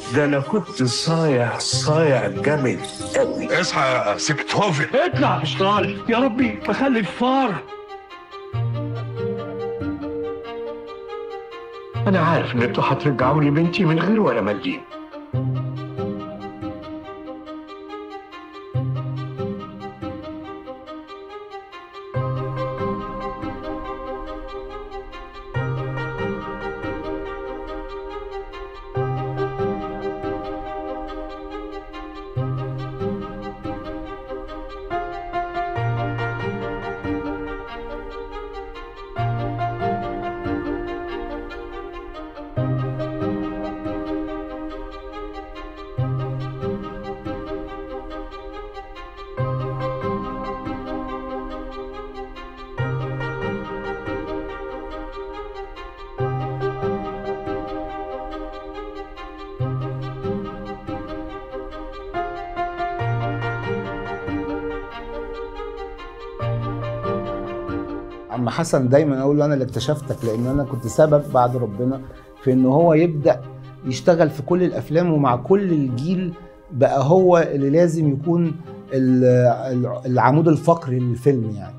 ده انا كنت صايع صايع جامد قوي اصحى يا سكتوفي اطلع مش طالع يا ربي بخلي الفار انا عارف ان انتوا هترجعوا لي بنتي من غير ولا مليم عم حسن دايما اقول له انا اللي اكتشفتك لان انا كنت سبب بعد ربنا في ان هو يبدا يشتغل في كل الافلام ومع كل الجيل بقى هو اللي لازم يكون ال- ال- العمود الفقري للفيلم يعني